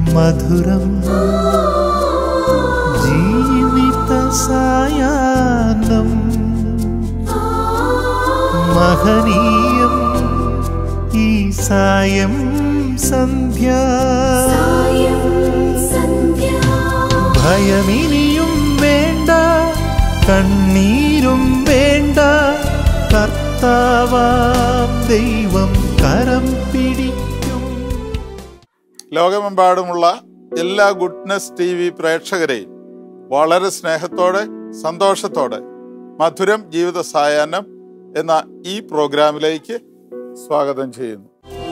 മധുരം ജീവിത സായാഹ്നം മഹനീയം ഈ സായം സന്ധ്യ ഭയമിനിയും വേണ്ട കണ്ണീരും വേണ്ട കർത്താവാം ദൈവം കരം പിടിക്കും ലോകമെമ്പാടുമുള്ള എല്ലാ ഗുഡ്നസ് ടി വി പ്രേക്ഷകരെയും വളരെ സ്നേഹത്തോടെ സന്തോഷത്തോടെ മധുരം ജീവിത സായാഹ്നം എന്ന ഈ പ്രോഗ്രാമിലേക്ക് സ്വാഗതം ചെയ്യുന്നു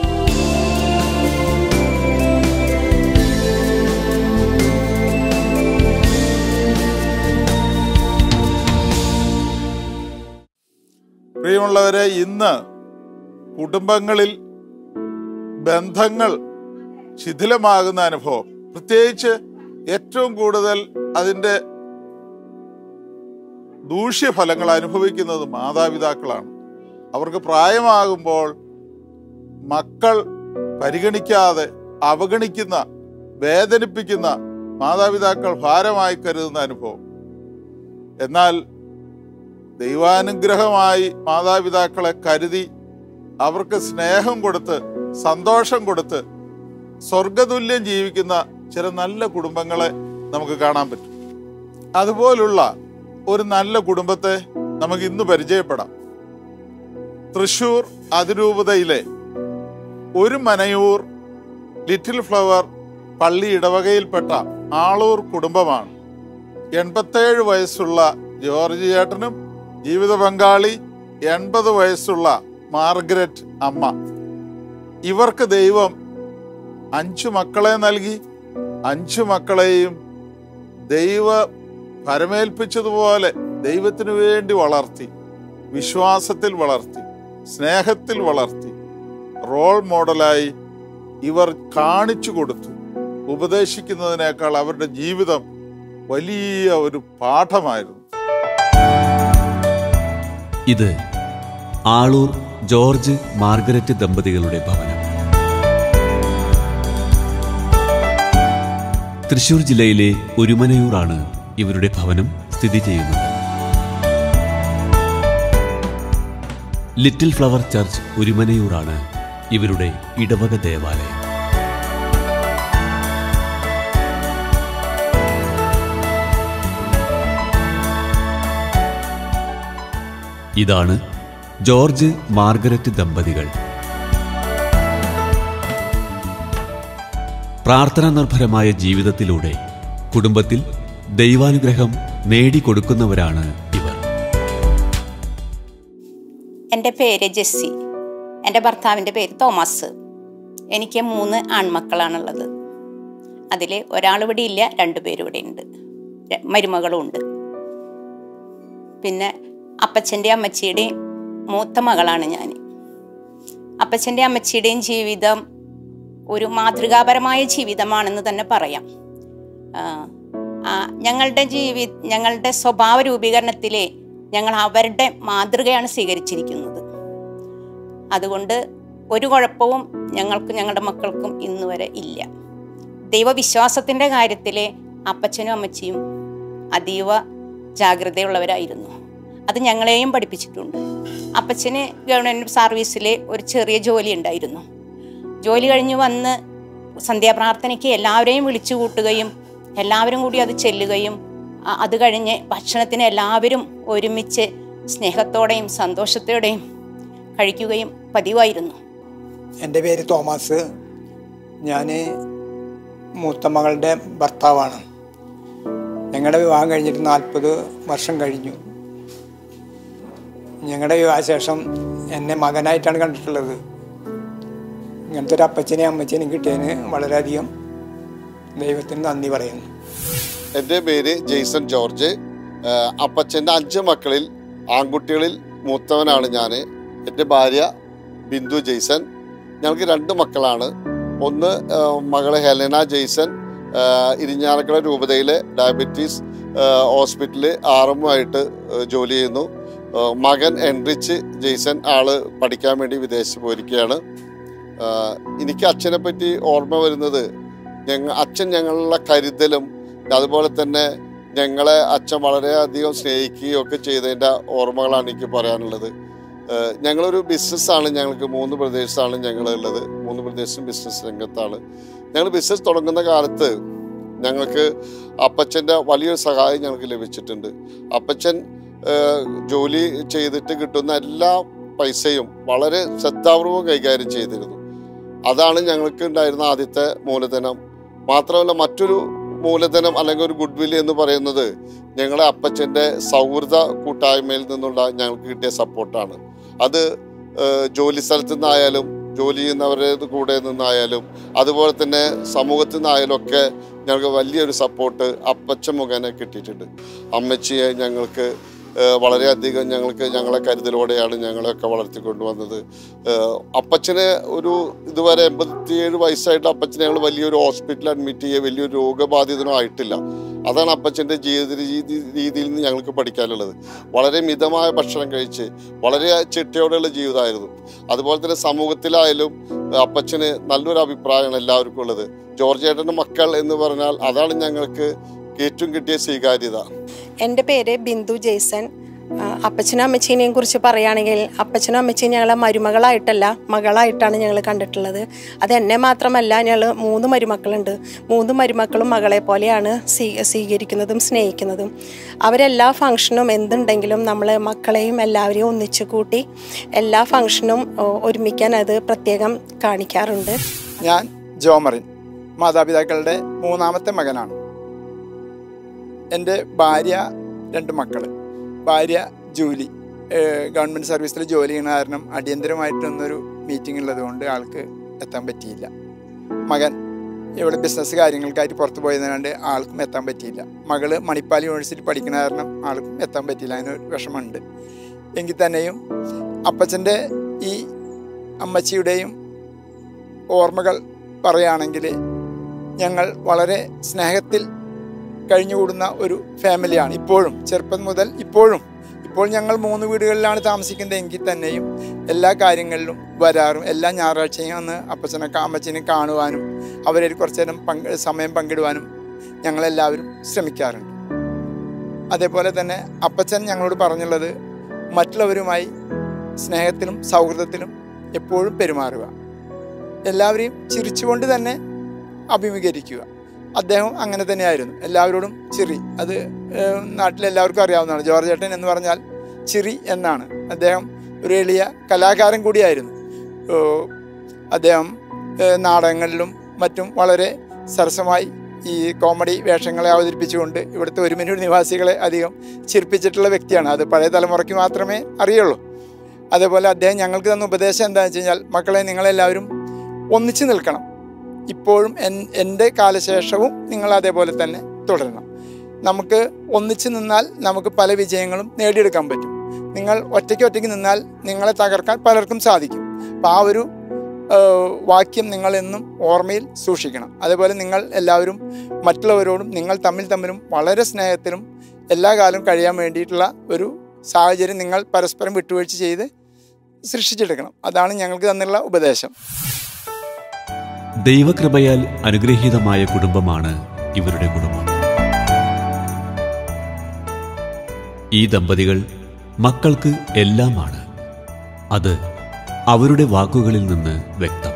പ്രിയമുള്ളവരെ ഇന്ന് കുടുംബങ്ങളിൽ ബന്ധങ്ങൾ ശിഥിലമാകുന്ന അനുഭവം പ്രത്യേകിച്ച് ഏറ്റവും കൂടുതൽ അതിൻ്റെ ദൂഷ്യഫലങ്ങൾ അനുഭവിക്കുന്നത് മാതാപിതാക്കളാണ് അവർക്ക് പ്രായമാകുമ്പോൾ മക്കൾ പരിഗണിക്കാതെ അവഗണിക്കുന്ന വേദനിപ്പിക്കുന്ന മാതാപിതാക്കൾ ഭാരമായി കരുതുന്ന അനുഭവം എന്നാൽ ദൈവാനുഗ്രഹമായി മാതാപിതാക്കളെ കരുതി അവർക്ക് സ്നേഹം കൊടുത്ത് സന്തോഷം കൊടുത്ത് സ്വർഗതുല്യം ജീവിക്കുന്ന ചില നല്ല കുടുംബങ്ങളെ നമുക്ക് കാണാൻ പറ്റും അതുപോലുള്ള ഒരു നല്ല കുടുംബത്തെ നമുക്ക് ഇന്ന് പരിചയപ്പെടാം തൃശൂർ അതിരൂപതയിലെ ഒരു മനയൂർ ലിറ്റിൽ ഫ്ലവർ പള്ളി ഇടവകയിൽപ്പെട്ട ആളൂർ കുടുംബമാണ് എൺപത്തേഴ് വയസ്സുള്ള ജോർജ് ചേട്ടനും ജീവിത പങ്കാളി എൺപത് വയസ്സുള്ള മാർഗരറ്റ് അമ്മ ഇവർക്ക് ദൈവം അഞ്ചു മക്കളെ നൽകി അഞ്ചു മക്കളെയും ദൈവ പരമേൽപ്പിച്ചതുപോലെ ദൈവത്തിനു വേണ്ടി വളർത്തി വിശ്വാസത്തിൽ വളർത്തി സ്നേഹത്തിൽ വളർത്തി റോൾ മോഡലായി ഇവർ കാണിച്ചു കൊടുത്തു ഉപദേശിക്കുന്നതിനേക്കാൾ അവരുടെ ജീവിതം വലിയ ഒരു പാഠമായിരുന്നു ഇത് ആളൂർ ജോർജ് മാർഗരറ്റ് ദമ്പതികളുടെ ഭവനം തൃശൂർ ജില്ലയിലെ ഒരുമനയൂറാണ് ഇവരുടെ ഭവനം സ്ഥിതി ചെയ്യുന്നത് ലിറ്റിൽ ഫ്ലവർ ചർച്ച് ഒരുമനയൂറാണ് ഇവരുടെ ഇടവക ദേവാലയം ഇതാണ് ജോർജ് മാർഗരറ്റ് ദമ്പതികൾ പ്രാർത്ഥനാ നിർഭരമായ ജീവിതത്തിലൂടെ കുടുംബത്തിൽ ദൈവാനുഗ്രഹം നേടിക്കൊടുക്കുന്നവരാണ് ഇവർ എൻ്റെ പേര് ജെസ്സി എൻ്റെ ഭർത്താവിൻ്റെ പേര് തോമസ് എനിക്ക് മൂന്ന് ആൺമക്കളാണുള്ളത് അതിൽ ഒരാൾ ഇവിടെ ഇല്ല രണ്ടുപേരും ഇവിടെ ഉണ്ട് ര- മരുമകളും ഉണ്ട് പിന്നെ അപ്പച്ചൻ്റെ അമ്മച്ചിയുടെയും മൂത്ത മകളാണ് ഞാൻ അപ്പച്ചൻ്റെ അമ്മച്ചിയുടെയും ജീവിതം ഒരു മാതൃകാപരമായ ജീവിതമാണെന്ന് തന്നെ പറയാം ആ, ആ, ഞങ്ങളുടെ ജീവി ഞങ്ങളുടെ സ്വഭാവ രൂപീകരണത്തിലെ ഞങ്ങൾ അവരുടെ മാതൃകയാണ് സ്വീകരിച്ചിരിക്കുന്നത് അതുകൊണ്ട് ഒരു കുഴപ്പവും ഞങ്ങൾക്ക് ഞങ്ങളുടെ മക്കൾക്കും ഇന്ന് വരെ ഇല്ല ദൈവവിശ്വാസത്തിൻ്റെ കാര്യത്തിൽ അപ്പച്ചനും അമ്മച്ചിയും അതീവ ജാഗ്രതയുള്ളവരായിരുന്നു അത് ഞങ്ങളെയും പഠിപ്പിച്ചിട്ടുണ്ട് അപ്പച്ചന് ഗവൺമെൻറ് സർവീസിൽ ഒരു ചെറിയ ജോലി ഉണ്ടായിരുന്നു ജോലി കഴിഞ്ഞ് വന്ന് സന്ധ്യാപ്രാർത്ഥനയ്ക്ക് എല്ലാവരെയും വിളിച്ചു കൂട്ടുകയും എല്ലാവരും കൂടി അത് ചെല്ലുകയും അ- അത് കഴിഞ്ഞ് ഭക്ഷണത്തിന് എല്ലാവരും ഒരുമിച്ച് സ്നേഹത്തോടെയും സന്തോഷത്തോടെയും കഴിക്കുകയും പതിവായിരുന്നു എൻ്റെ പേര് തോമസ് ഞാൻ മൂത്ത മകളുടെ ഭർത്താവാണ് ഞങ്ങളുടെ വിവാഹം കഴിഞ്ഞിട്ട് നാൽപ്പത് വർഷം കഴിഞ്ഞു ഞങ്ങളുടെ വിവാഹശേഷം എന്നെ മകനായിട്ടാണ് കണ്ടിട്ടുള്ളത് ഇങ്ങനത്തെ ഒരു അപ്പച്ചനെയും അമ്മച്ചനെയും കിട്ടിയതിന് വളരെയധികം ദൈവത്തിന് നന്ദി പറയുന്നു എൻ്റെ പേര് ജെയ്സൺ ജോർജ് ആഹ് അപ്പച്ചൻ്റെ അഞ്ച് മക്കളിൽ ആൺകുട്ടികളിൽ മൂത്തവനാണ് ഞാൻ എൻ്റെ ഭാര്യ ബിന്ദു ജെയ്സൺ ഞങ്ങൾക്ക് രണ്ട് മക്കളാണ് ഒന്ന് ആഹ് മകള് ഹെലന ജെയ്സൺ ആഹ് ഇരിഞ്ഞാലക്കുട രൂപതയിലെ ഡയബറ്റീസ് ആഹ് ഹോസ്പിറ്റലിൽ ആറുമായിട്ട് ജോലി ചെയ്യുന്നു ആഹ് മകൻ എൻറിച്ച് ജെയ്സൺ ആള് പഠിക്കാൻ വേണ്ടി വിദേശത്ത് പോയിരിക്കുകയാണ് ആഹ് എനിക്ക് അച്ഛനെ പറ്റി ഓർമ്മ വരുന്നത് ഞങ്ങൾ അച്ഛൻ ഞങ്ങളുടെ കരുതലും അതുപോലെ തന്നെ ഞങ്ങളെ അച്ഛൻ വളരെയധികം സ്നേഹിക്കുകയും ഒക്കെ ചെയ്തതിൻ്റെ ഓർമ്മകളാണ് എനിക്ക് പറയാനുള്ളത് ഏഹ് ഞങ്ങളൊരു ബിസിനസ്സാണ് ഞങ്ങൾക്ക് മൂന്ന് പ്രദേശത്താണ് ഞങ്ങളുള്ളത് മൂന്ന് പ്രദേശം ബിസിനസ് രംഗത്താണ് ഞങ്ങൾ ബിസിനസ് തുടങ്ങുന്ന കാലത്ത് ഞങ്ങൾക്ക് അപ്പച്ചൻ്റെ വലിയൊരു സഹായം ഞങ്ങൾക്ക് ലഭിച്ചിട്ടുണ്ട് അപ്പച്ചൻ ഏഹ് ജോലി ചെയ്തിട്ട് കിട്ടുന്ന എല്ലാ പൈസയും വളരെ ശ്രദ്ധാപൂർവം കൈകാര്യം ചെയ്തിരുന്നു അതാണ് ഞങ്ങൾക്ക് ഉണ്ടായിരുന്ന ആദ്യത്തെ മൂലധനം മാത്രമല്ല മറ്റൊരു മൂലധനം അല്ലെങ്കിൽ ഒരു ഗുഡ് വില്ല് എന്ന് പറയുന്നത് ഞങ്ങളുടെ അപ്പച്ചൻ്റെ സൗഹൃദ കൂട്ടായ്മയിൽ നിന്നുള്ള ഞങ്ങൾക്ക് കിട്ടിയ സപ്പോർട്ടാണ് അത് ഏഹ്, ജോലി സ്ഥലത്തു നിന്നായാലും ജോലി ചെയ്യുന്നവരുടെ കൂടെ നിന്നായാലും അതുപോലെ തന്നെ സമൂഹത്തിൽ നിന്നായാലും ഒക്കെ ഞങ്ങൾക്ക് വലിയൊരു സപ്പോർട്ട് അപ്പച്ചൻ മുഖേന കിട്ടിയിട്ടുണ്ട് അമ്മച്ചിയെ ഞങ്ങൾക്ക് ഏഹ്, വളരെയധികം ഞങ്ങൾക്ക് ഞങ്ങളെ കരുതലോടെയാണ് ഞങ്ങളെയൊക്കെ വളർത്തിക്കൊണ്ടുവന്നത് ഏഹ്, അപ്പച്ചന് ഒരു ഇതുവരെ എൺപത്തിയേഴ് വയസ്സായിട്ട് അപ്പച്ചനെ ഞങ്ങൾ വലിയൊരു ഹോസ്പിറ്റലിൽ അഡ്മിറ്റ് ചെയ്യുക വലിയൊരു രോഗബാധിതനോ ആയിട്ടില്ല അതാണ് അപ്പച്ചൻ്റെ ജീവിത രീതി രീതിയിൽ നിന്ന് ഞങ്ങൾക്ക് പഠിക്കാനുള്ളത് വളരെ മിതമായ ഭക്ഷണം കഴിച്ച് വളരെ ചിട്ടയോടെയുള്ള ജീവിതമായിരുന്നു അതുപോലെ തന്നെ സമൂഹത്തിലായാലും ഏഹ്, അപ്പച്ചന് നല്ലൊരു അഭിപ്രായമാണ് എല്ലാവർക്കും ഉള്ളത് ജോർജ് ഏട്ടൻ്റെ മക്കൾ എന്ന് പറഞ്ഞാൽ അതാണ് ഞങ്ങൾക്ക് ഏറ്റവും കിട്ടിയ സ്വീകാര്യത എൻ്റെ പേര് ബിന്ദു ജെയ്സൺ ആ, അപ്പച്ചനും അമ്മച്ചീനെയും കുറിച്ച് പറയുകയാണെങ്കിൽ അപ്പച്ചനും അമ്മച്ചിയും ഞങ്ങളെ മരുമകളായിട്ടല്ല മകളായിട്ടാണ് ഞങ്ങൾ കണ്ടിട്ടുള്ളത് അത് എന്നെ മാത്രമല്ല ഞങ്ങൾ മൂന്ന് മരുമക്കളുണ്ട് മൂന്ന് മരുമക്കളും മകളെ പോലെയാണ് സ്വീ സ്വീകരിക്കുന്നതും സ്നേഹിക്കുന്നതും അവരെല്ലാ ഫങ്ഷനും എന്തുണ്ടെങ്കിലും നമ്മൾ മക്കളെയും എല്ലാവരെയും ഒന്നിച്ചു കൂട്ടി എല്ലാ ഫങ്ഷനും ഓ, ഒരുമിക്കാൻ അത് പ്രത്യേകം കാണിക്കാറുണ്ട് ഞാൻ ജോമറിൻ മാതാപിതാക്കളുടെ മൂന്നാമത്തെ മകനാണ് എൻ്റെ ഭാര്യ രണ്ട് മക്കൾ ഭാര്യ ജൂലി ഏഹ് ഗവൺമെൻറ് സർവീസിൽ ജോലി ചെയ്യുന്ന കാരണം അടിയന്തരമായിട്ടൊന്നൊരു മീറ്റിംഗ് ഉള്ളത് കൊണ്ട് ആൾക്ക് എത്താൻ പറ്റിയില്ല മകൻ ഇവിടെ ബിസിനസ് കാര്യങ്ങൾക്കായിട്ട് പുറത്ത് പോയതുകൊണ്ട് ആൾക്കും എത്താൻ പറ്റിയില്ല മകള് മണിപ്പാൽ യൂണിവേഴ്സിറ്റി പഠിക്കുന്ന കാരണം ആൾക്കും എത്താൻ പറ്റിയില്ല അതിനൊരു വിഷമമുണ്ട് എങ്കിൽ തന്നെയും അപ്പച്ചൻ്റെ ഈ അമ്മച്ചിയുടെയും ഓർമ്മകൾ പറയുകയാണെങ്കിൽ ഞങ്ങൾ വളരെ സ്നേഹത്തിൽ കഴിഞ്ഞുകൂടുന്ന ഒരു ഫാമിലിയാണ് ഇപ്പോഴും ചെറുപ്പം മുതൽ ഇപ്പോഴും ഇപ്പോൾ ഞങ്ങൾ മൂന്ന് വീടുകളിലാണ് താമസിക്കുന്നത് എങ്കിൽ തന്നെയും എല്ലാ കാര്യങ്ങളിലും വരാറും എല്ലാ ഞായറാഴ്ചയും അന്ന് അപ്പച്ചനെ കാ- അമ്മച്ചനെ കാണുവാനും അവരെ കുറച്ചു നേരം പങ്ക് സമയം പങ്കിടുവാനും ഞങ്ങളെല്ലാവരും ശ്രമിക്കാറുണ്ട് അതേപോലെ തന്നെ അപ്പച്ചൻ ഞങ്ങളോട് പറഞ്ഞുള്ളത് മറ്റുള്ളവരുമായി സ്നേഹത്തിലും സൗഹൃദത്തിലും എപ്പോഴും പെരുമാറുക എല്ലാവരെയും ചിരിച്ചുകൊണ്ട് തന്നെ അഭിമുഖീകരിക്കുക അദ്ദേഹം അങ്ങനെ തന്നെയായിരുന്നു എല്ലാവരോടും ചിരി അത് ഏഹ്, നാട്ടിലെല്ലാവർക്കും അറിയാവുന്നതാണ് ജോർജ് ഏട്ടൻ എന്ന് പറഞ്ഞാൽ ചിരി എന്നാണ് അദ്ദേഹം ഒരു എളിയ കലാകാരൻ കൂടിയായിരുന്നു ഏഹ്, അദ്ദേഹം ഏഹ്, നാടകങ്ങളിലും മറ്റും വളരെ സരസമായി ഈ കോമഡി വേഷങ്ങളെ അവതരിപ്പിച്ചുകൊണ്ട് ഇവിടുത്തെ ഒരുമനൂർ നിവാസികളെ അധികം ചിരിപ്പിച്ചിട്ടുള്ള വ്യക്തിയാണ് അത് പഴയ തലമുറയ്ക്ക് മാത്രമേ അറിയുള്ളൂ അതേപോലെ അദ്ദേഹം ഞങ്ങൾക്ക് തന്ന ഉപദേശം എന്താണെന്ന് വെച്ച് കഴിഞ്ഞാൽ മക്കളെ നിങ്ങളെല്ലാവരും ഒന്നിച്ചു നിൽക്കണം ഇപ്പോഴും എൻ എൻ്റെ കാലശേഷവും നിങ്ങൾ അതേപോലെ തന്നെ തുടരണം നമുക്ക് ഒന്നിച്ചു നിന്നാൽ നമുക്ക് പല വിജയങ്ങളും നേടിയെടുക്കാൻ പറ്റും നിങ്ങൾ ഒറ്റയ്ക്ക് ഒറ്റയ്ക്ക് നിന്നാൽ നിങ്ങളെ തകർക്കാൻ പലർക്കും സാധിക്കും അപ്പോൾ ആ ഒരു ഏഹ്, വാക്യം നിങ്ങൾ എന്നും ഓർമ്മയിൽ സൂക്ഷിക്കണം അതേപോലെ നിങ്ങൾ എല്ലാവരും മറ്റുള്ളവരോടും നിങ്ങൾ തമ്മിൽ തമ്മിലും വളരെ സ്നേഹത്തിലും എല്ലാ കാലവും കഴിയാൻ വേണ്ടിയിട്ടുള്ള ഒരു സാഹചര്യം നിങ്ങൾ പരസ്പരം വിട്ടുവീഴ്ച ചെയ്ത് സൃഷ്ടിച്ചെടുക്കണം അതാണ് ഞങ്ങൾക്ക് തന്നുള്ള ഉപദേശം ദൈവകൃപയാൽ അനുഗ്രഹീതമായ കുടുംബമാണ് ഇവരുടെ കുടുംബം ഈ ദമ്പതികൾ മക്കൾക്ക് എല്ലാമാണ് അത് അവരുടെ വാക്കുകളിൽ നിന്ന് വ്യക്തം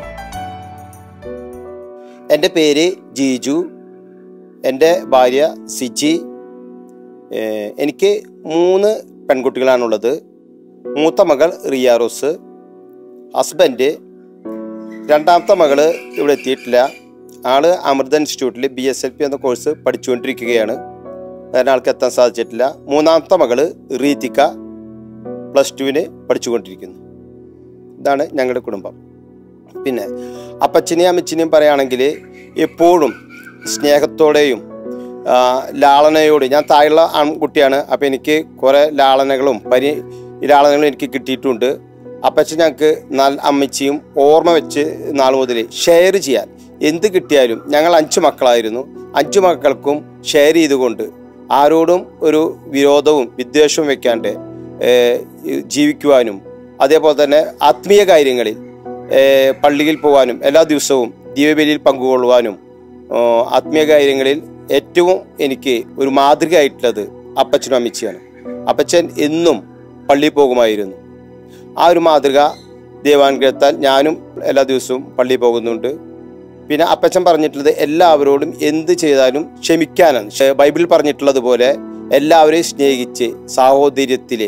എൻ്റെ പേര് ജീജു എൻ്റെ ഭാര്യ സിജി ഏഹ് എനിക്ക് മൂന്ന് പെൺകുട്ടികളാണുള്ളത് മൂത്ത മകൾ റിയാറോസ് ഹസ്ബൻഡ് രണ്ടാമത്തെ മകള് ഇവിടെ എത്തിയിട്ടില്ല ആള് അമൃത ഇൻസ്റ്റിറ്റ്യൂട്ടിൽ ബി എസ് എൽ പി എന്ന കോഴ്സ് പഠിച്ചുകൊണ്ടിരിക്കുകയാണ് വേറെ ആൾക്ക് എത്താൻ സാധിച്ചിട്ടില്ല മൂന്നാമത്തെ മകള് റീതിക പ്ലസ് ടുവിന് പഠിച്ചുകൊണ്ടിരിക്കുന്നു ഇതാണ് ഞങ്ങളുടെ കുടുംബം പിന്നെ അപ്പച്ചനെയും അമ്മച്ചിനെയും പറയുകയാണെങ്കിൽ എപ്പോഴും സ്നേഹത്തോടെയും ആ, ലാളനയോട് ഞാൻ താഴെയുള്ള ആൺകുട്ടിയാണ് അപ്പോൾ എനിക്ക് കുറേ ലാളനകളും പരി ലാളനകളും എനിക്ക് കിട്ടിയിട്ടുണ്ട് അപ്പച്ചൻ ഞങ്ങൾക്ക് നല്ല അമ്മച്ചിയും ഓർമ്മ വെച്ച് നാൾ മുതൽ ഷെയർ ചെയ്യാൻ എന്ത് കിട്ടിയാലും ഞങ്ങൾ അഞ്ച് മക്കളായിരുന്നു അഞ്ച് മക്കൾക്കും ഷെയർ ചെയ്തുകൊണ്ട് ആരോടും ഒരു വിരോധവും വിദ്വേഷവും വെക്കാണ്ട് ഏഹ്, ജീവിക്കുവാനും അതേപോലെ തന്നെ ആത്മീയ കാര്യങ്ങളിൽ ഏഹ്, പള്ളിയിൽ പോകാനും എല്ലാ ദിവസവും ദീപബലിയിൽ പങ്കുകൊള്ളുവാനും ആ, ആത്മീയ കാര്യങ്ങളിൽ ഏറ്റവും എനിക്ക് ഒരു മാതൃകയായിട്ടുള്ളത് അപ്പച്ചനും അമ്മച്ചിയാണ് അപ്പച്ചൻ എന്നും പള്ളിയിൽ പോകുമായിരുന്നു ആ ഒരു മാതൃക ദൈവാനുഗ്രഹത്താൽ ഞാനും എല്ലാ ദിവസവും പള്ളിയിൽ പോകുന്നുണ്ട് പിന്നെ അപ്പച്ചൻ പറഞ്ഞിട്ടുള്ളത് എല്ലാവരോടും എന്ത് ചെയ്താലും ക്ഷമിക്കാനാണ് ക്ഷ- ബൈബിളിൽ പറഞ്ഞിട്ടുള്ളത് പോലെ എല്ലാവരെയും സ്നേഹിച്ച് സാഹോദര്യത്തിൽ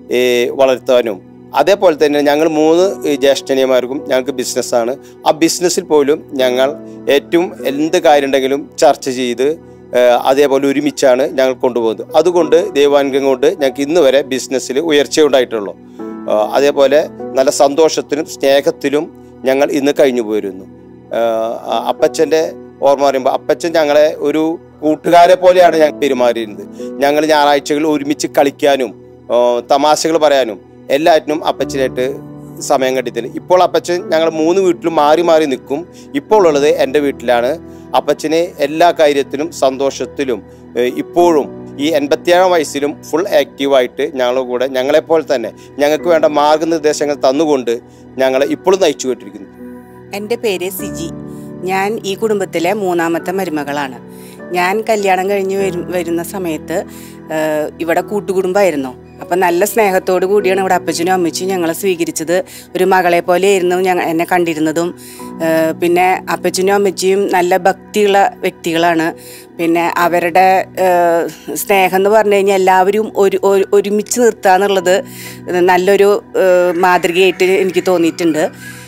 വളർത്താനും അതേപോലെ തന്നെ ഞങ്ങൾ മൂന്ന് ജ്യേഷ്ഠനിയന്മാർക്കും ഞങ്ങൾക്ക് ബിസിനസ്സാണ് ആ ബിസിനസ്സിൽ പോലും ഞങ്ങൾ ഏറ്റവും എന്ത് കാര്യം ഉണ്ടെങ്കിലും ചർച്ച ചെയ്ത് ഏഹ്, അതേപോലെ ഒരുമിച്ചാണ് ഞങ്ങൾ കൊണ്ടുപോകുന്നത് അതുകൊണ്ട് ദൈവാനുഗ്രഹം കൊണ്ട് ഞങ്ങൾക്ക് ഇന്ന് വരെ ബിസിനസ്സിൽ ഉയർച്ചയുണ്ടായിട്ടുള്ളൂ ആഹ്, അതേപോലെ നല്ല സന്തോഷത്തിലും സ്നേഹത്തിലും ഞങ്ങൾ ഇന്ന് കഴിഞ്ഞു പോയിരുന്നു ആഹ്, അപ്പച്ചൻ്റെ ഓർമ്മ പറയുമ്പോൾ അപ്പച്ചൻ ഞങ്ങളെ ഒരു കൂട്ടുകാരെ പോലെയാണ് ഞങ്ങൾ പെരുമാറിയിരുന്നത് ഞങ്ങൾ ഞായറാഴ്ചകളിൽ ഒരുമിച്ച് കളിക്കാനും ആഹ്, തമാശകൾ പറയാനും എല്ലാറ്റിനും അപ്പച്ചനായിട്ട് സമയം കണ്ടെത്തില്ല ഇപ്പോൾ അപ്പച്ചൻ ഞങ്ങൾ മൂന്ന് വീട്ടിലും മാറി മാറി നിൽക്കും ഇപ്പോൾ ഉള്ളത് എൻ്റെ വീട്ടിലാണ് അപ്പച്ചന് എല്ലാ കാര്യത്തിലും സന്തോഷത്തിലും ഏഹ്, ഇപ്പോഴും ഈ എൺപത്തിയേഴാം വയസ്സിലും ഫുൾ ആക്റ്റീവായിട്ട് ഞങ്ങളുടെ കൂടെ ഞങ്ങളെപ്പോലെ തന്നെ ഞങ്ങൾക്ക് വേണ്ട മാർഗനിർദ്ദേശങ്ങൾ തന്നുകൊണ്ട് ഞങ്ങളെ ഇപ്പോഴും നയിച്ചു കൊണ്ടിരിക്കുന്നു എൻ്റെ പേര് സിജി ഞാൻ ഈ കുടുംബത്തിലെ മൂന്നാമത്തെ മരുമകളാണ് ഞാൻ കല്യാണം കഴിഞ്ഞ് വരും വരുന്ന സമയത്ത് ആ, ഇവിടെ കൂട്ടുകുടുംബമായിരുന്നു അപ്പം നല്ല സ്നേഹത്തോടു കൂടിയാണ് ഇവിടെ അപ്പച്ചനും അമ്മച്ചും ഞങ്ങളെ സ്വീകരിച്ചത് ഒരു മകളെ പോലെയായിരുന്നു ഞങ്ങൾ എന്നെ കണ്ടിരുന്നതും ആ, പിന്നെ അപ്പച്ചനും അമ്മച്ചിയും നല്ല ഭക്തിയുള്ള വ്യക്തികളാണ് പിന്നെ അവരുടെ ആ, സ്നേഹം എന്ന് പറഞ്ഞു കഴിഞ്ഞാൽ എല്ലാവരും ഒരു ഒരു- ഒരുമിച്ച് നിർത്തുക എന്നുള്ളത് നല്ലൊരു ആ, മാതൃകയായിട്ട് എനിക്ക് തോന്നിയിട്ടുണ്ട്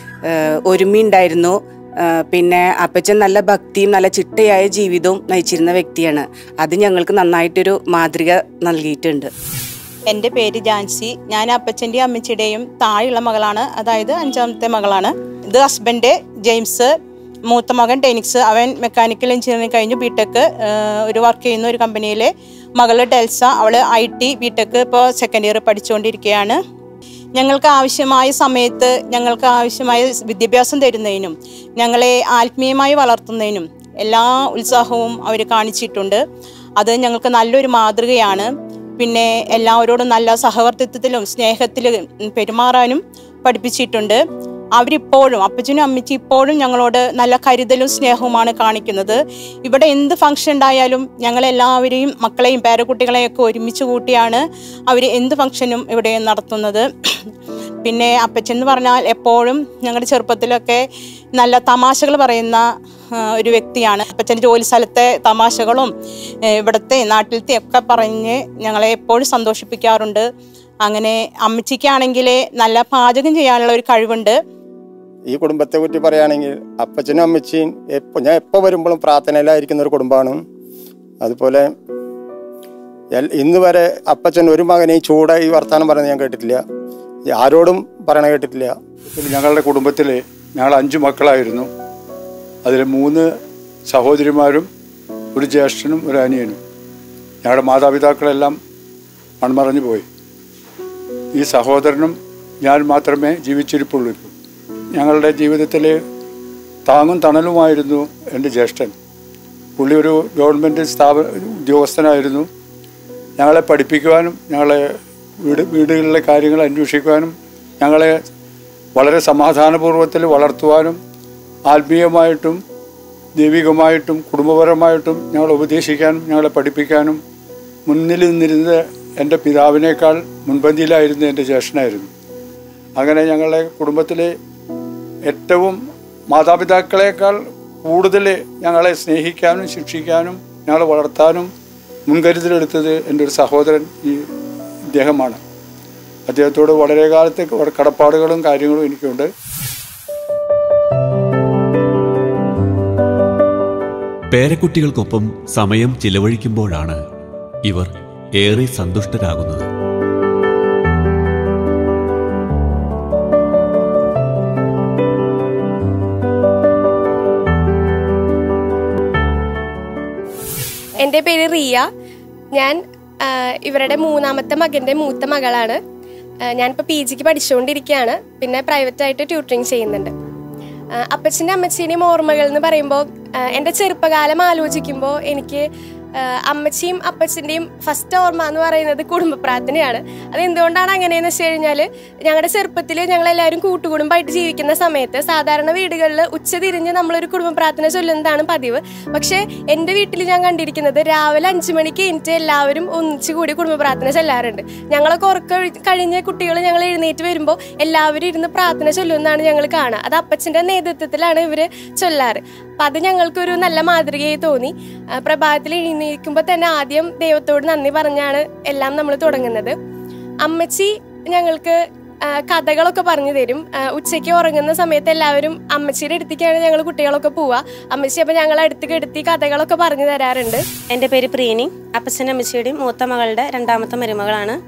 ഏഹ് ഒരുമയുണ്ടായിരുന്നു ഏഹ് പിന്നെ അപ്പച്ചൻ നല്ല ഭക്തിയും നല്ല ചിട്ടയായ ജീവിതവും നയിച്ചിരുന്ന വ്യക്തിയാണ് അത് ഞങ്ങൾക്ക് നന്നായിട്ടൊരു മാതൃക നൽകിയിട്ടുണ്ട് എൻ്റെ പേര് ജാൻസി ഞാൻ അപ്പച്ചൻ്റെയും അമ്മച്ചിയുടെയും താഴെയുള്ള മകളാണ് അതായത് അഞ്ചാമത്തെ മകളാണ് ഇത് ഹസ്ബൻഡ് ജെയിംസ് മൂത്ത മകൻ ടെനിക്സ് അവൻ മെക്കാനിക്കൽ എഞ്ചിനീയറിംഗ് കഴിഞ്ഞു ബിടെക് ഒരു വർക്ക് ചെയ്യുന്ന ഒരു കമ്പനിയിലെ മകള് ഡെൽസ അവൾ ഐ ടി ബിടെക് ഇപ്പോൾ സെക്കൻഡ് ഇയർ പഠിച്ചുകൊണ്ടിരിക്കുകയാണ് ഞങ്ങൾക്ക് ആവശ്യമായ സമയത്ത് ഞങ്ങൾക്ക് ആവശ്യമായ വിദ്യാഭ്യാസം തരുന്നതിനും ഞങ്ങളെ ആത്മീയമായി വളർത്തുന്നതിനും എല്ലാ ഉത്സാഹവും അവർ കാണിച്ചിട്ടുണ്ട് അത് ഞങ്ങൾക്ക് നല്ലൊരു മാതൃകയാണ് പിന്നെ എല്ലാവരോടും നല്ല സഹവർത്തിത്വത്തിലും സ്നേഹത്തിലും പെരുമാറാനും പഠിപ്പിച്ചിട്ടുണ്ട് അവരിപ്പോഴും അപ്പച്ചനും അമ്മച്ചി ഇപ്പോഴും ഞങ്ങളോട് നല്ല കരുതലും സ്നേഹവുമാണ് കാണിക്കുന്നത് ഇവിടെ എന്ത് ഫംഗ്ഷൻ ഉണ്ടായാലും ഞങ്ങളെല്ലാവരെയും മക്കളെയും പേരക്കുട്ടികളെയും ഒക്കെ ഒരുമിച്ച് കൂട്ടിയാണ് അവർ എന്ത് ഫംഗ്ഷനും ഇവിടെ നടത്തുന്നത് പിന്നെ അപ്പച്ചൻ എന്ന് പറഞ്ഞാൽ എപ്പോഴും ഞങ്ങളുടെ ചെറുപ്പത്തിലൊക്കെ നല്ല തമാശകൾ പറയുന്ന ആ, ഒരു വ്യക്തിയാണ് അപ്പച്ചൻ്റെ ജോലി സ്ഥലത്തെ തമാശകളും ഏ, ഇവിടുത്തെ നാട്ടിലത്തെ ഒക്കെ പറഞ്ഞ് ഞങ്ങളെ എപ്പോഴും സന്തോഷിപ്പിക്കാറുണ്ട് അങ്ങനെ അമ്മച്ചിക്കാണെങ്കിൽ നല്ല പാചകം ചെയ്യാനുള്ള ഒരു കഴിവുണ്ട് ഈ കുടുംബത്തെ പറ്റി പറയുകയാണെങ്കിൽ അപ്പച്ചനും അമ്മച്ചിയും എപ്പോൾ ഞാൻ എപ്പോൾ വരുമ്പോഴും പ്രാർത്ഥനയിലായിരിക്കുന്ന ഒരു കുടുംബമാണ് അതുപോലെ എൽ- ഇന്ന് വരെ അപ്പച്ചൻ ഒരു മകനെയും ചൂടായി വർത്താനം പറയുന്നത് ഞാൻ കേട്ടിട്ടില്ല ഈ ആരോടും പറയണ കേട്ടിട്ടില്ല ഞങ്ങളുടെ കുടുംബത്തിൽ ഞങ്ങൾ അഞ്ച് മക്കളായിരുന്നു അതിൽ മൂന്ന് സഹോദരിമാരും ഒരു ജ്യേഷ്ഠനും ഒരു അനിയനും ഞങ്ങളുടെ മാതാപിതാക്കളെല്ലാം മൺമറഞ്ഞു പോയി ഈ സഹോദരനും ഞാൻ മാത്രമേ ജീവിച്ചിരിപ്പുള്ളൂ ഇപ്പോൾ ഞങ്ങളുടെ ജീവിതത്തിൽ താങ്ങും തണലുമായിരുന്നു എൻ്റെ ജ്യേഷ്ഠൻ പുള്ളി ഒരു ഗവൺമെൻറ് സ്ഥാപന ഉദ്യോഗസ്ഥനായിരുന്നു ഞങ്ങളെ പഠിപ്പിക്കുവാനും ഞങ്ങളെ വീട് വീടുകളിലെ കാര്യങ്ങൾ അന്വേഷിക്കുവാനും ഞങ്ങളെ വളരെ സമാധാനപൂർവ്വത്തിൽ വളർത്തുവാനും ആത്മീയമായിട്ടും ദൈവികമായിട്ടും കുടുംബപരമായിട്ടും ഞങ്ങളെ ഉപദേശിക്കാനും ഞങ്ങളെ പഠിപ്പിക്കാനും മുന്നിൽ നിന്നിരുന്നത് എൻ്റെ പിതാവിനേക്കാൾ മുൻപന്തിയിലായിരുന്ന എൻ്റെ ജ്യേഷ്ഠനായിരുന്നു അങ്ങനെ ഞങ്ങളുടെ കുടുംബത്തിലെ ഏറ്റവും മാതാപിതാക്കളെക്കാൾ കൂടുതൽ ഞങ്ങളെ സ്നേഹിക്കാനും ശിക്ഷിക്കാനും ഞങ്ങളെ വളർത്താനും മുൻകരുതലെടുത്തത് എൻ്റെ ഒരു സഹോദരൻ ഈ ഇദ്ദേഹമാണ് അദ്ദേഹത്തോട് വളരെ കാലത്തെ കടപ്പാടുകളും കാര്യങ്ങളും എനിക്കുണ്ട് പേരക്കുട്ടികൾക്കൊപ്പം സമയം ചിലവഴിക്കുമ്പോഴാണ് ഇവർ ഏറെ സന്തുഷ്ടരാകുന്നത് എൻ്റെ പേര് റിയ ഞാൻ ആ, ഇവരുടെ മൂന്നാമത്തെ മകൻ്റെ മൂത്ത മകളാണ് ആ, ഞാനിപ്പോൾ പി ജിക്ക് പഠിച്ചുകൊണ്ടിരിക്കുകയാണ് പിന്നെ പ്രൈവറ്റായിട്ട് ട്യൂട്ടറിങ് ചെയ്യുന്നുണ്ട് ആ, അപ്പച്ചൻ്റെ അമ്മച്ചീനെയും ഓർമ്മകൾ എന്ന് പറയുമ്പോൾ ആ, എൻ്റെ ചെറുപ്പകാലം ആലോചിക്കുമ്പോൾ എനിക്ക് ആഹ് അമ്മച്ചിയും അപ്പച്ചൻ്റെയും ഫസ്റ്റ് ഓർമ്മ എന്ന് പറയുന്നത് കുടുംബ പ്രാർത്ഥനയാണ് അത് എന്തുകൊണ്ടാണ് അങ്ങനെയെന്ന് വെച്ച് കഴിഞ്ഞാൽ ഞങ്ങളുടെ ചെറുപ്പത്തിൽ ഞങ്ങളെല്ലാവരും കൂട്ടുകുടുംബമായിട്ട് ജീവിക്കുന്ന സമയത്ത് സാധാരണ വീടുകളിൽ ഉച്ച തിരിഞ്ഞ് നമ്മളൊരു കുടുംബ പ്രാർത്ഥന ചൊല്ലുന്നതാണ് പതിവ് പക്ഷേ എൻ്റെ വീട്ടിൽ ഞാൻ കണ്ടിരിക്കുന്നത് രാവിലെ അഞ്ച് മണിക്ക് കഴിഞ്ഞിട്ട് എല്ലാവരും ഒന്നിച്ച് കൂടി കുടുംബ പ്രാർത്ഥന ചൊല്ലാറുണ്ട് ഞങ്ങളൊക്കെ ഉറക്കം കഴിഞ്ഞ കുട്ടികൾ ഞങ്ങൾ എഴുന്നേറ്റ് വരുമ്പോൾ എല്ലാവരും ഇരുന്ന് പ്രാർത്ഥന ചൊല്ലുമെന്നാണ് ഞങ്ങൾ കാണുക അത് അപ്പച്ചൻ്റെ നേതൃത്വത്തിലാണ് ഇവർ ചൊല്ലാറ് അപ്പം അത് ഞങ്ങൾക്കൊരു നല്ല മാതൃകയായി തോന്നി ആ, പ്രഭാതത്തിൽ എഴുന്നേൽക്കുമ്പോൾ തന്നെ ആദ്യം ദൈവത്തോട് നന്ദി പറഞ്ഞാണ് എല്ലാം നമ്മൾ തുടങ്ങുന്നത് അമ്മച്ചി ഞങ്ങൾക്ക് ആ, കഥകളൊക്കെ പറഞ്ഞു തരും ആ, ഉച്ചയ്ക്ക് ഉറങ്ങുന്ന സമയത്ത് എല്ലാവരും അമ്മച്ചിയുടെ അടുത്തേക്കാണ് ഞങ്ങൾ കുട്ടികളൊക്കെ പോവുക അമ്മച്ചി അപ്പം ഞങ്ങൾ അടുത്ത് കെടുത്തി കഥകളൊക്കെ പറഞ്ഞു തരാറുണ്ട് എൻ്റെ പേര് പ്രീനി അപ്പച്ചൻ്റെ അമ്മച്ചിയുടെയും മൂത്ത മകളുടെ രണ്ടാമത്തെ മരുമകളാണ്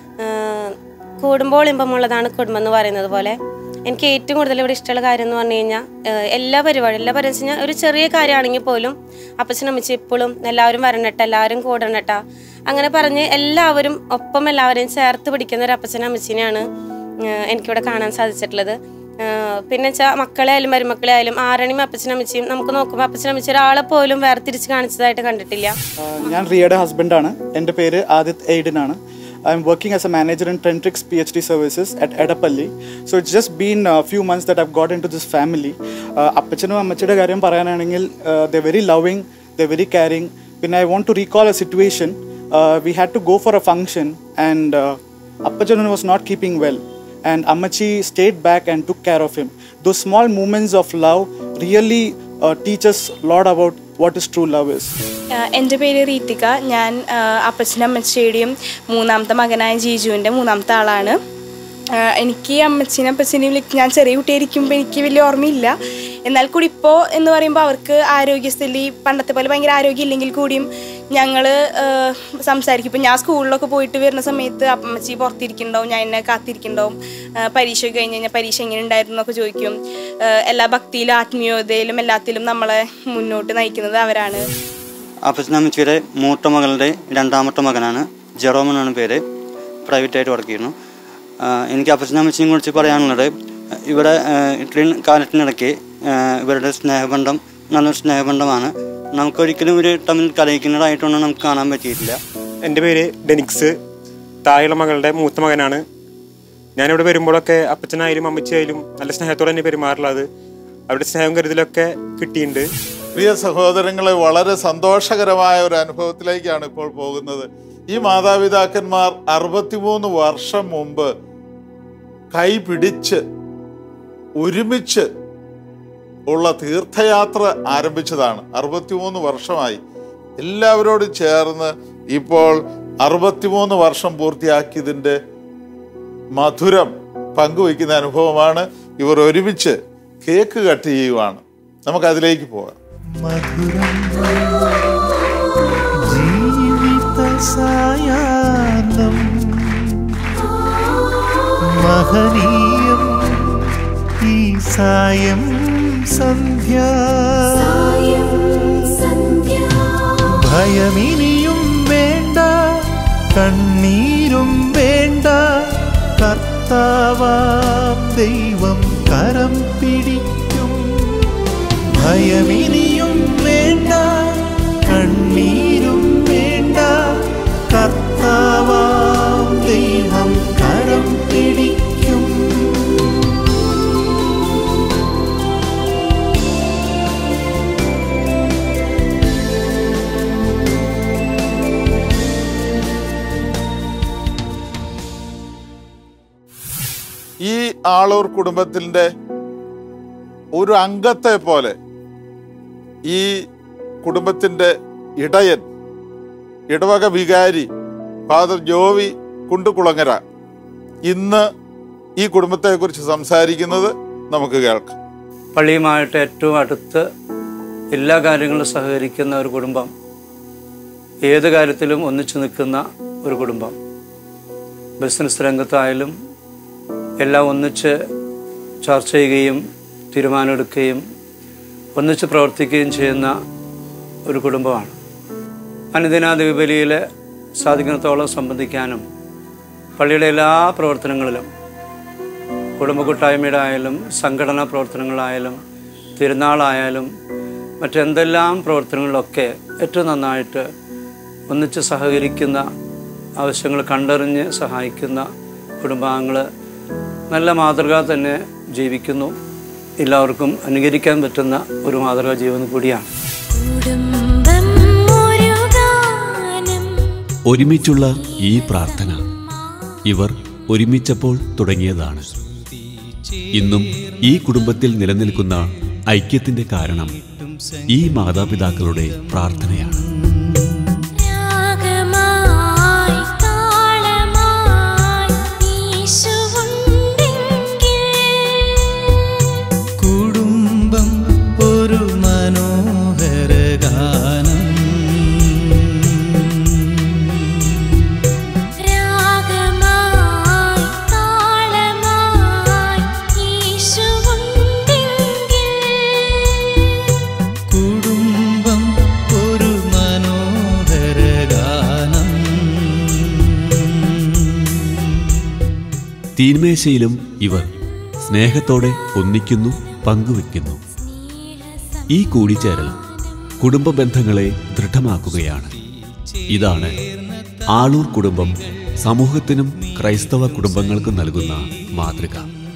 ആഹ് കൂടുമ്പോൾ ഇമ്പമുള്ളതാണ് കുടുംബം എന്ന് പറയുന്നത് പോലെ എനിക്ക് ഏറ്റവും കൂടുതൽ ഇവിടെ ഇഷ്ടമുള്ള കാര്യം എന്ന് പറഞ്ഞു കഴിഞ്ഞാൽ ആഹ് എല്ലാ പരിപാടിയും എല്ലാ പരിപാടി വെച്ച് കഴിഞ്ഞാൽ ഒരു ചെറിയ കാര്യമാണെങ്കിൽ പോലും അപ്പച്ചനും അമ്മച്ചി ഇപ്പോഴും എല്ലാവരും വരണട്ട എല്ലാവരും കൂടണട്ട അങ്ങനെ പറഞ്ഞ് എല്ലാവരും ഒപ്പം എല്ലാവരെയും ചേർത്ത് പിടിക്കുന്ന ഒരു അപ്പച്ചനും അമ്മച്ചിനെയാണ് ആഹ് എനിക്കിവിടെ കാണാൻ സാധിച്ചിട്ടുള്ളത് ആഹ് പിന്നെ വെച്ചാൽ മക്കളെ ആയാലും മരുമക്കളെ ആയാലും ആരണിയും അപ്പച്ചനും അമ്മച്ചിയും നമുക്ക് നോക്കുമ്പോൾ അപ്പച്ചനും അമ്മച്ചി ഒരാളെ പോലും വേർതിരിച്ച് കാണിച്ചതായിട്ട് കണ്ടിട്ടില്ല ഞാൻ റിയയുടെ ഹസ്ബൻഡാണ് എൻ്റെ പേര് ആദിത് എയ്ഡൻ ആണ് I am working as a manager in Trentrix P H D services at Edappally so it's just been few months that have got into this family അപ്പച്ചനും അമ്മച്ചിയുടെ കാര്യം പറയാനാണെങ്കിൽ the very loving the very caring പിന്നെ I want to recall a situation we had to go for a function and അപ്പച്ചൻ was not keeping well and Amachi stayed back and took care of him. Those small moments of love really uh, teach us a lot about what is true love is. ആഹ് എൻ്റെ പേര് റീത്തിക ഞാൻ ആഹ് അപ്പച്ചനും അമ്മച്ചിയുടെയും മൂന്നാമത്തെ മകനായ ജീജുവിൻ്റെ മൂന്നാമത്തെ ആളാണ് ആഹ് എനിക്ക് അമ്മച്ചിനും അപ്പച്ചനെയും വിളി- ഞാൻ ചെറിയ കുട്ടിയായിരിക്കുമ്പോൾ എനിക്ക് വലിയ ഓർമ്മയില്ല എന്നാൽ കൂടി ഇപ്പോൾ എന്ന് പറയുമ്പോൾ അവർക്ക് ആരോഗ്യസ്ഥിതി പണ്ടത്തെ പോലെ ഭയങ്കര ആരോഗ്യം ഇല്ലെങ്കിൽ കൂടിയും ഞങ്ങൾ സംസാരിക്കും ഇപ്പം ഞാൻ സ്കൂളിലൊക്കെ പോയിട്ട് വരുന്ന സമയത്ത് അമ്മച്ചി പുറത്തിരിക്കുന്നുണ്ടാവും ഞാൻ എന്നെ കാത്തിരിക്കുന്നുണ്ടാവും ആഹ് പരീക്ഷ കഴിഞ്ഞ് കഴിഞ്ഞാൽ പരീക്ഷ എങ്ങനെ ഉണ്ടായിരുന്നു എന്നൊക്കെ ചോദിക്കും ആഹ് എല്ലാ ഭക്തിയിലും ആത്മീയതയിലും എല്ലാത്തിലും നമ്മളെ മുന്നോട്ട് നയിക്കുന്നത് അവരാണ് അപ്പച്ചനമ്മച്ചിയുടെ മൂത്ത മകളുടെ രണ്ടാമത്തെ മകനാണ് ജെറോം എന്നാണ് പേര് പ്രൈവറ്റായിട്ട് വർക്ക് ചെയ്യുന്നു ആ, എനിക്ക് അപ്പച്ചനമ്മച്ചിനെ കുറിച്ച് പറയാനുള്ളത് ഇവിടെ ആ, ഇത്രയും കാലത്തിനിടയ്ക്ക് ആ, ഇവരുടെ സ്നേഹബന്ധം നല്ലൊരു സ്നേഹബന്ധമാണ് നമുക്കൊരിക്കലും ഒരു തമ്മിൽ കലയിക്കുന്നതായിട്ടൊന്നും നമുക്ക് കാണാൻ പറ്റിയിട്ടില്ല എൻ്റെ പേര് ഡെനിക്സ് താഴെയുള്ള മകളുടെ മൂത്ത മകനാണ് ഞാനിവിടെ വരുമ്പോഴൊക്കെ അപ്പച്ചനായാലും അമ്മച്ചിയായാലും നല്ല സ്നേഹത്തോടെ തന്നെ പെരുമാറുള്ളത് അവരുടെ സ്നേഹം കരുതലൊക്കെ കിട്ടിയിട്ടുണ്ട് പ്രിയ സഹോദരങ്ങളെ വളരെ സന്തോഷകരമായ ഒരു അനുഭവത്തിലേക്കാണ് ഇപ്പോൾ പോകുന്നത് ഈ മാതാപിതാക്കന്മാർ അറുപത്തിമൂന്ന് വർഷം മുമ്പ് കൈ പിടിച്ച് ഒരുമിച്ച് ഉള്ള തീർത്ഥയാത്ര ആരംഭിച്ചതാണ് അറുപത്തിമൂന്ന് വർഷമായി എല്ലാവരോടും ചേർന്ന് ഇപ്പോൾ അറുപത്തിമൂന്ന് വർഷം പൂർത്തിയാക്കിയതിൻ്റെ മധുരം പങ്കുവയ്ക്കുന്ന അനുഭവമാണ് ഇവർ ഒരുമിച്ച് കേക്ക് കട്ട് ചെയ്യുവാണ് നമുക്ക് അതിലേക്ക് പോകാം ജീവിത സായാഹ്നം മഹനീയം ഈ സായം സന്ധ്യ ഭയമിനിയും വേണ്ട കണ്ണീരും വേണ്ട കർത്താവാം ദൈവം കരം പിടിക്കും ഭയമിനിയും വേണ്ട കണ്ണീരും വേണ്ട കർത്താവാം ദൈവം കരം പിടിക്കും ഈ ആളൂർ കുടുംബത്തിൻ്റെ ഒരു അംഗത്തെ പോലെ ഈ കുടുംബത്തിൻ്റെ ഇടയൻ ഇടവക വികാരി ഫാദർ ജോവി കുണ്ടുകുളങ്ങര ഇന്ന് ഈ കുടുംബത്തെക്കുറിച്ച് സംസാരിക്കുന്നത് നമുക്ക് കേൾക്കാം പള്ളിയുമായിട്ട് ഏറ്റവും അടുത്ത് എല്ലാ കാര്യങ്ങളിലും സഹകരിക്കുന്ന ഒരു കുടുംബം ഏത് കാര്യത്തിലും ഒന്നിച്ചു നിൽക്കുന്ന ഒരു കുടുംബം ബിസിനസ് രംഗത്തായാലും എല്ലാം ഒന്നിച്ച് ചർച്ച ചെയ്യുകയും തീരുമാനമെടുക്കുകയും ഒന്നിച്ച് പ്രവർത്തിക്കുകയും ചെയ്യുന്ന ഒരു കുടുംബമാണ് അനുദിന ദീപലിയിൽ സാധിക്കുന്നിടത്തോളം സംബന്ധിക്കാനും പള്ളിയുടെ എല്ലാ പ്രവർത്തനങ്ങളിലും കുടുംബ കൂട്ടായ്മയുടെ ആയാലും സംഘടനാ പ്രവർത്തനങ്ങളായാലും തിരുനാളായാലും മറ്റെന്തെല്ലാം പ്രവർത്തനങ്ങളിലൊക്കെ ഏറ്റവും നന്നായിട്ട് ഒന്നിച്ച് സഹകരിക്കുന്ന ആവശ്യങ്ങൾ കണ്ടറിഞ്ഞ് സഹായിക്കുന്ന കുടുംബാംഗങ്ങൾ നല്ല മാതൃക തന്നെ ജീവിക്കുന്നു എല്ലാവർക്കും അനുകരിക്കാൻ പറ്റുന്ന ഒരു മാതൃകാ ജീവൻ കൂടിയാണ് ഒരുമിച്ചുള്ള ഈ പ്രാർത്ഥന ഇവർ ഒരുമിച്ചപ്പോൾ തുടങ്ങിയതാണ് ഇന്നും ഈ കുടുംബത്തിൽ നിലനിൽക്കുന്ന ഐക്യത്തിന്റെ കാരണം ഈ മാതാപിതാക്കളുടെ പ്രാർത്ഥനയാണ് കുടുംബം ഒരു മനോഹര ഗാനം കുടുംബം ഒരു മനോഹര ഗാനം തീന്മേശയിലും ഇവർ സ്നേഹത്തോടെ ഒന്നിക്കുന്നു പങ്കുവെക്കുന്നു ഈ കൂടിച്ചേരൽ കുടുംബ ബന്ധങ്ങളെ ദൃഢമാക്കുകയാണ് ഇതാണ് ആളൂർ കുടുംബം സമൂഹത്തിനും ക്രൈസ്തവ കുടുംബങ്ങൾക്കും നൽകുന്ന മാതൃക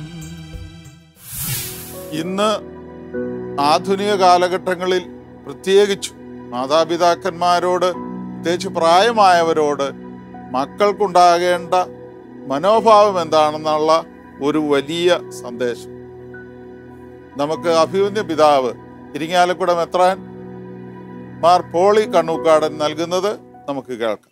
ഇന്ന് ആധുനിക കാലഘട്ടങ്ങളിൽ പ്രത്യേകിച്ചു മാതാപിതാക്കന്മാരോട് പ്രത്യേകിച്ച് പ്രായമായവരോട് മക്കൾക്കുണ്ടാകേണ്ട മനോഭാവം എന്താണെന്നുള്ള ഒരു വലിയ സന്ദേശം നമുക്ക് അഭിമന്യ പിതാവ് ഇരിങ്ങാലക്കുടം എത്രാൻ മാർ പോളി കണ്ണൂക്കാടൻ നൽകുന്നത് നമുക്ക് കേൾക്കാം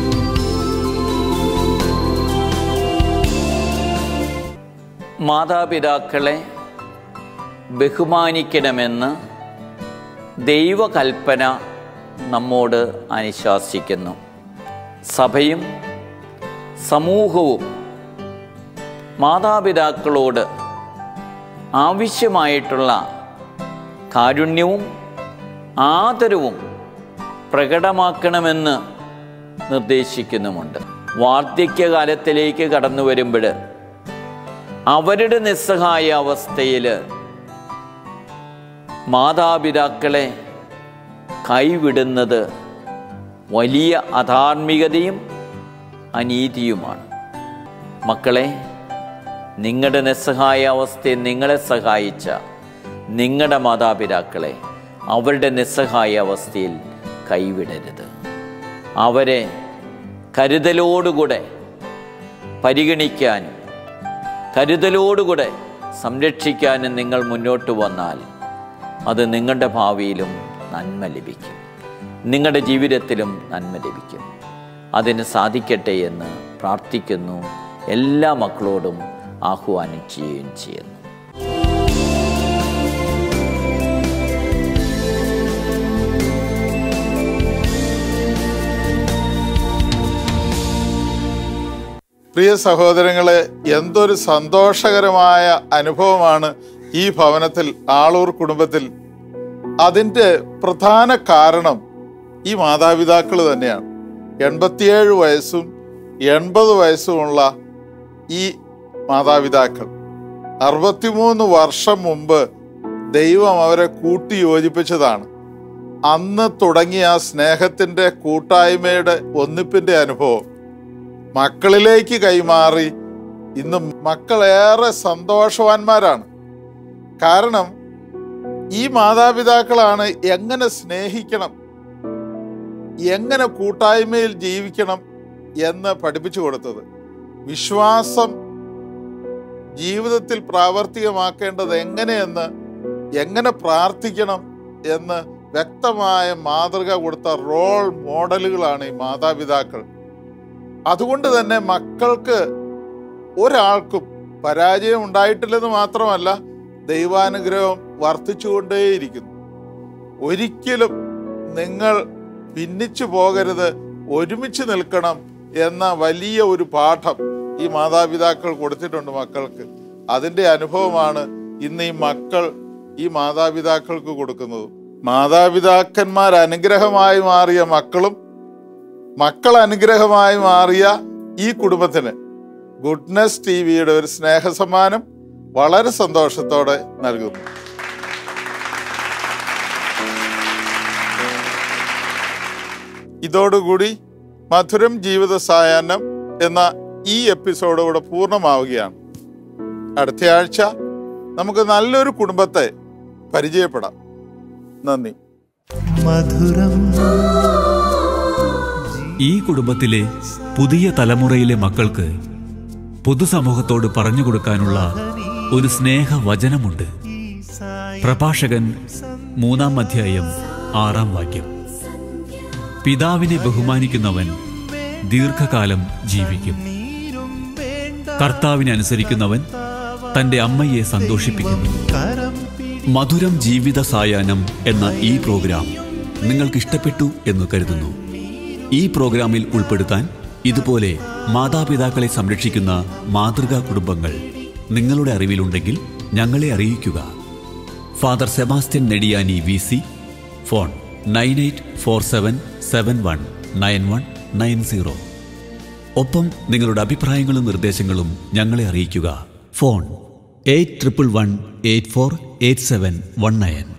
മാതാപിതാക്കളെ ബഹുമാനിക്കണമെന്ന് ദൈവകൽപ്പന നമ്മോട് അനുശാസിക്കുന്നു സഭയും സമൂഹവും മാതാപിതാക്കളോട് ആവശ്യമായിട്ടുള്ള കാരുണ്യവും ആദരവും പ്രകടമാക്കണമെന്ന് നിർദ്ദേശിക്കുന്നുമുണ്ട് വാർദ്ധക്യകാലത്തിലേക്ക് കടന്നു വരുമ്പോൾ അവരുടെ നിസ്സഹായ അവസ്ഥയിൽ മാതാപിതാക്കളെ കൈവിടുന്നത് വലിയ അധാർമികതയും അനീതിയുമാണ് മക്കളെ നിങ്ങളുടെ നിസ്സഹായ അവസ്ഥയെ നിങ്ങളെ സഹായിച്ച നിങ്ങളുടെ മാതാപിതാക്കളെ അവരുടെ നിസ്സഹായ അവസ്ഥയിൽ കൈവിടരുത് അവരെ കരുതലോടുകൂടെ പരിഗണിക്കാനും കരുതലോടുകൂടെ സംരക്ഷിക്കാനും നിങ്ങൾ മുന്നോട്ട് വന്നാൽ അത് നിങ്ങളുടെ ഭാവിയിലും നന്മ ലഭിക്കും നിങ്ങളുടെ ജീവിതത്തിലും നന്മ ലഭിക്കും അതിന് സാധിക്കട്ടെ എന്ന് പ്രാർത്ഥിക്കുന്നു എല്ലാ മക്കളോടും ആഹ്വാനം ചെയ്യുകയും ചെയ്യുന്നു പ്രിയ സഹോദരങ്ങളെ എന്തൊരു സന്തോഷകരമായ അനുഭവമാണ് ഈ ഭവനത്തിൽ ആളൂർ കുടുംബത്തിൽ അതിൻ്റെ പ്രധാന കാരണം ഈ മാതാപിതാക്കൾ തന്നെയാണ് എൺപത്തിയേഴ് വയസ്സും എൺപത് വയസ്സുമുള്ള ഈ മാതാപിതാക്കൾ അറുപത്തിമൂന്ന് വർഷം മുമ്പ് ദൈവം അവരെ കൂട്ടി യോജിപ്പിച്ചതാണ് അന്ന് തുടങ്ങിയ ആ സ്നേഹത്തിൻ്റെ കൂട്ടായ്മയുടെ ഒന്നിപ്പിൻ്റെ അനുഭവം മക്കളിലേക്ക് കൈമാറി ഇന്ന് മക്കളേറെ സന്തോഷവാന്മാരാണ് കാരണം ഈ മാതാപിതാക്കളാണ് എങ്ങനെ സ്നേഹിക്കണം എങ്ങനെ കൂട്ടായ്മയിൽ ജീവിക്കണം എന്ന് പഠിപ്പിച്ചു കൊടുത്തത് വിശ്വാസം ജീവിതത്തിൽ പ്രാവർത്തികമാക്കേണ്ടത് എങ്ങനെയെന്ന് എങ്ങനെ പ്രാർത്ഥിക്കണം എന്ന് വ്യക്തമായ മാതൃക കൊടുത്ത റോൾ മോഡലുകളാണ് ഈ മാതാപിതാക്കൾ അതുകൊണ്ട് തന്നെ മക്കൾക്ക് ഒരാൾക്കും പരാജയം ഉണ്ടായിട്ടില്ലെന്ന് മാത്രമല്ല ദൈവാനുഗ്രഹം വർദ്ധിച്ചുകൊണ്ടേയിരിക്കുന്നു ഒരിക്കലും നിങ്ങൾ ഭിന്നിച്ചു പോകരുത് ഒരുമിച്ച് നിൽക്കണം എന്ന വലിയ ഒരു പാഠം ഈ മാതാപിതാക്കൾ കൊടുത്തിട്ടുണ്ട് മക്കൾക്ക് അതിൻ്റെ അനുഭവമാണ് ഇന്ന് ഈ മക്കൾ ഈ മാതാപിതാക്കൾക്ക് കൊടുക്കുന്നത് മാതാപിതാക്കന്മാർ അനുഗ്രഹമായി മാറിയ മക്കളും മക്കൾ അനുഗ്രഹമായി മാറിയ ഈ കുടുംബത്തിന് ഗുഡ്നസ് ടി വിയുടെ ഒരു സ്നേഹസമ്മാനം വളരെ സന്തോഷത്തോടെ നൽകുന്നു ഇതോടുകൂടി മധുരം ജീവിത സായാഹ്നം എന്ന ഈ എപ്പിസോഡ് ഇവിടെ പൂർണ്ണമാവുകയാണ് അടുത്ത ആഴ്ച നമുക്ക് നല്ലൊരു കുടുംബത്തെ പരിചയപ്പെടാം നന്ദി മധുരം ഈ കുടുംബത്തിലെ പുതിയ തലമുറയിലെ മക്കൾക്ക് പൊതുസമൂഹത്തോട് പറഞ്ഞു കൊടുക്കാനുള്ള ഒരു സ്നേഹവചനമുണ്ട് പ്രഭാഷകൻ മൂന്നാം അധ്യായം ആറാം വാക്യം പിതാവിനെ ബഹുമാനിക്കുന്നവൻ ദീർഘകാലം ജീവിക്കും കർത്താവിനെ അനുസരിക്കുന്നവൻ തന്റെ അമ്മയെ സന്തോഷിപ്പിക്കുന്നു മധുരം ജീവിത സായാഹ്നം എന്ന ഈ പ്രോഗ്രാം നിങ്ങൾക്ക് ഇഷ്ടപ്പെട്ടു എന്ന് കരുതുന്നു ഈ പ്രോഗ്രാമിൽ ഉൾപ്പെടുത്താൻ ഇതുപോലെ മാതാപിതാക്കളെ സംരക്ഷിക്കുന്ന മാതൃകാ കുടുംബങ്ങൾ നിങ്ങളുടെ അറിവിലുണ്ടെങ്കിൽ ഞങ്ങളെ അറിയിക്കുക father Sebastian Nediyani V C phone nine eight four seven seven one nine one nine zero ഒപ്പം നിങ്ങളുടെ അഭിപ്രായങ്ങളും നിർദ്ദേശങ്ങളും ഞങ്ങളെ അറിയിക്കുക phone eight triple one eight four eight seven one nine